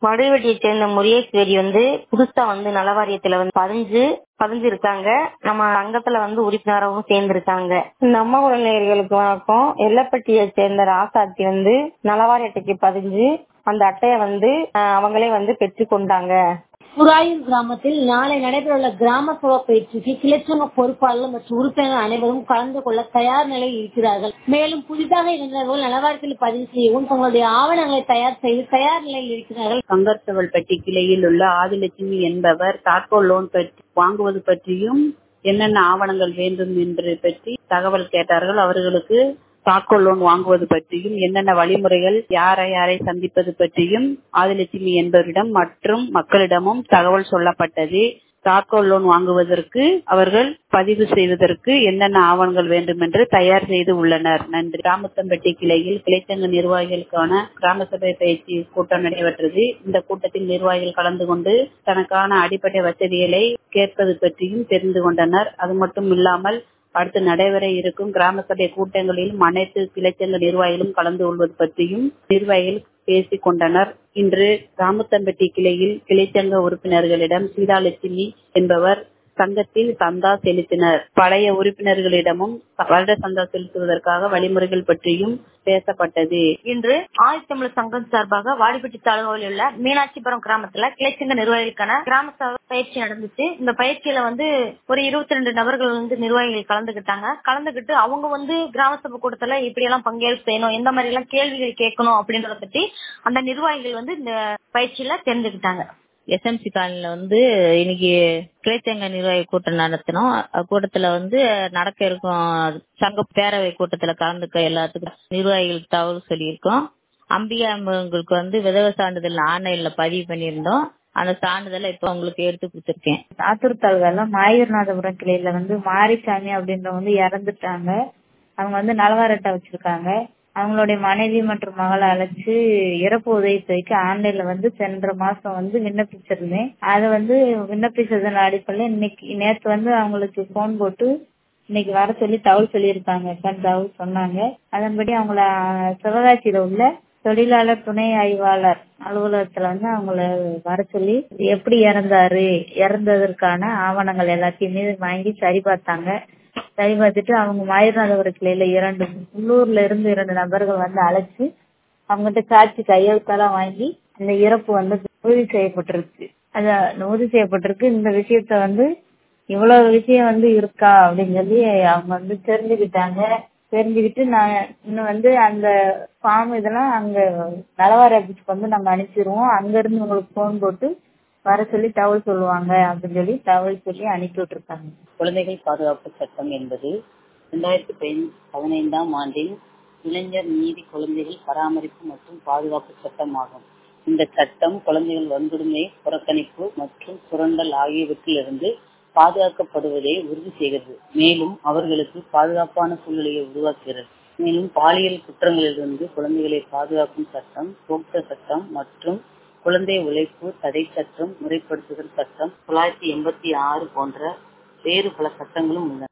வடுவெட்டியை சேர்ந்த முருகேஸ்வரி வந்து புதுசா வந்து நலவாரியத்துல வந்து பதிஞ்சு பதிஞ்சு இருக்காங்க நம்ம சங்கத்துல வந்து உறுப்பினராகவும் சேர்ந்திருக்காங்க நம்ம குழந்தைகளுக்கு வணக்கம் எல்லப்பட்டியை சேர்ந்த ராசாத்தி வந்து நலவாரி அட்டைக்கு பதிஞ்சு அந்த அட்டைய வந்து அஹ், அவங்களே வந்து பெற்று கொண்டாங்க புராயூர் கிராமத்தில் நாளை நடைபெறவுள்ள கிராம சபா பயிற்சிக்கு கிளைச்சங்க பொறுப்பாளர்கள் மற்றும் உறுப்பினர்கள் அனைவரும் கலந்து கொள்ள தயார் நிலையில் இருக்கிறார்கள் மேலும் புதிதாக இளைஞர்கள் நலவாரத்தில் பதிவு செய்யவும் தங்களுடைய ஆவணங்களை தயார் செய்து தயார் நிலையில் இருக்கிறார்கள் கங்கர்த்தவள்பட்டி கிளையில் உள்ள ஆதிலட்சுமி என்பவர் தாட்கோ லோன் பற்றி வாங்குவது பற்றியும் என்னென்ன ஆவணங்கள் வேண்டும் என்று பற்றி தகவல் கேட்டார்கள் அவர்களுக்கு தாட்கோ லோன் வாங்குவது பற்றியும் என்னென்ன வழிமுறைகள் யாரை யாரை சந்திப்பது பற்றியும் ஆதிலட்சுமி என்பவரிடம் மற்றும் மக்களிடமும் தகவல் சொல்லப்பட்டது தாட்கோ லோன் வாங்குவதற்கு அவர்கள் பதிவு செய்வதற்கு என்னென்ன ஆவணங்கள் வேண்டும் என்று தயார் செய்து உள்ளனர் நன்றி ராமத்தம்பட்டி கிளையில் கிளைச்சங்க நிர்வாகிகளுக்கான கிராம சபை பயிற்சி கூட்டம் நடைபெற்றது இந்த கூட்டத்தில் நிர்வாகிகள் கலந்து கொண்டு தனக்கான அடிப்படை வசதிகளை கேட்பது பற்றியும் தெரிந்து கொண்டனர் அது மட்டும் இல்லாமல் அடுத்து நடைபெற இருக்கும் கிராம சபை கூட்டங்களிலும் அனைத்து கிளைச்சங்க நிர்வாகிகளும் கலந்து கொள்வது பற்றியும் நிர்வாகிகள் பேசிக் கொண்டனர் இன்று ராமத்தம்பட்டி கிளையில் கிளைச்சங்க உறுப்பினர்களிடம் சீதாலட்சுமி என்பவர் சங்கத்தில் சந்தா செலுத்தினர் பழைய உறுப்பினர்களிடமும் வருட சந்தா செலுத்துவதற்காக வழிமுறைகள் பற்றியும் பேசப்பட்டது இன்று ஆதித்தமிழ் சங்கம் சார்பாக வாடிப்பட்டி தாலுகாவில் உள்ள மீனாட்சிபுரம் கிராமத்துல கிளைச்சங்க நிர்வாகிகளுக்கான கிராம சபை பயிற்சி நடந்துச்சு இந்த பயிற்சியில வந்து ஒரு இருபத்தி ரெண்டு நபர்கள் வந்து நிர்வாகிகள் கலந்துகிட்டாங்க கலந்துகிட்டு அவங்க வந்து கிராம சபை கூட்டத்துல இப்படி எல்லாம் பங்கேற்பு செய்யணும் எந்த மாதிரி எல்லாம் கேள்விகள் கேட்கணும் அப்படின்றத பத்தி அந்த நிர்வாகிகள் வந்து இந்த பயிற்சியில தெரிஞ்சுக்கிட்டாங்க எஸ்எம்சி காலனில வந்து இன்னைக்கு கிளைச்சங்க நிர்வாகி கூட்டம் நடத்தினோம் அஹ் கூட்டத்துல வந்து நடக்க இருக்கும் சங்க பேரவை கூட்டத்துல கலந்துக்க எல்லாத்துக்கும் நிர்வாகிகளுக்கு தகவல் சொல்லியிருக்கோம் அம்பிகா அம்மங்களுக்கு வந்து விதவை சான்றிதழ் ஆன்லைன்ல பதிவு பண்ணியிருந்தோம் அந்த சான்றிதழை இப்ப உங்களுக்கு எடுத்து கொடுத்துருக்கேன் ஆத்தூர் தாலுகால மாயூர்நாதபுரம் கிளையில வந்து மாரிசாமி அப்படின்றவங்க வந்து இறந்துட்டாங்க அவங்க வந்து நலவாரட்டை வச்சிருக்காங்க அவங்களுடைய மனைவி மற்றும் மகளை அழைச்சு இறப்பு உதவி தொகைக்கு ஆன்லைன்ல வந்து சென்ற மாசம் வந்து விண்ணப்பிச்சிருந்தேன் அதை வந்து விண்ணப்பிச்சதன் அடிப்படையில் இன்னைக்கு நேத்து வந்து அவங்களுக்கு போன் போட்டு இன்னைக்கு வர சொல்லி தகவல் சொல்லியிருக்காங்க தகவல் சொன்னாங்க அதன்படி அவங்கள சிவகாசியில உள்ள தொழிலாளர் துணை ஆய்வாளர் அலுவலகத்துல வந்து அவங்கள வர சொல்லி எப்படி இறந்தாரு இறந்ததற்கான ஆவணங்கள் எல்லாத்தையுமே வாங்கி சரி பார்த்தாங்க சரி பார்த்துட்டு அவங்க மாயூர்நாதபுர கிளையில இரண்டு உள்ளூர்ல இருந்து இரண்டு நபர்கள் வந்து அழைச்சு அவங்ககிட்ட சாட்சி கையெழுத்தெல்லாம் வாங்கி அந்த இறப்பு வந்து உறுதி செய்யப்பட்டிருக்கு அத உறுதி செய்யப்பட்டிருக்கு இந்த விஷயத்த வந்து இவ்வளவு விஷயம் வந்து இருக்கா அப்படின்னு சொல்லி அவங்க வந்து தெரிஞ்சுக்கிட்டாங்க தெரிஞ்சுக்கிட்டு நான் இன்னும் வந்து அந்த ஃபார்ம் இதெல்லாம் அங்க நலவாரி ஆபீஸ்க்கு வந்து நாங்க அனுப்பிடுவோம் அங்க இருந்து உங்களுக்கு போன் போட்டு வர சொல்லி தகவல் சொல்லுவாங்க அப்படின்னு சொல்லி தகவல் சொல்லி அனுப்பி விட்டுருக்காங்க குழந்தைகள் பாதுகாப்பு சட்டம் என்பது இரண்டாயிரத்தி பதினைந்தாம் ஆண்டின் இளைஞர் நீதி குழந்தைகள் பராமரிப்பு மற்றும் பாதுகாப்பு சட்டம் ஆகும் இந்த சட்டம் குழந்தைகள் வன்கொடுமை புறக்கணிப்பு மற்றும் சுரண்டல் ஆகியவற்றிலிருந்து பாதுகாக்கப்படுவதை உறுதி செய்கிறது மேலும் அவர்களுக்கு பாதுகாப்பான சூழ்நிலையை உருவாக்குகிறது மேலும் பாலியல் குற்றங்களிலிருந்து குழந்தைகளை பாதுகாக்கும் சட்டம் போக்சோ சட்டம் மற்றும் குழந்தை உழைப்பு தடை சட்டம் முறைப்படுத்துதல் சட்டம் தொள்ளாயிரத்தி எண்பத்தி ஆறு போன்ற வேறு பல சட்டங்களும் உள்ளன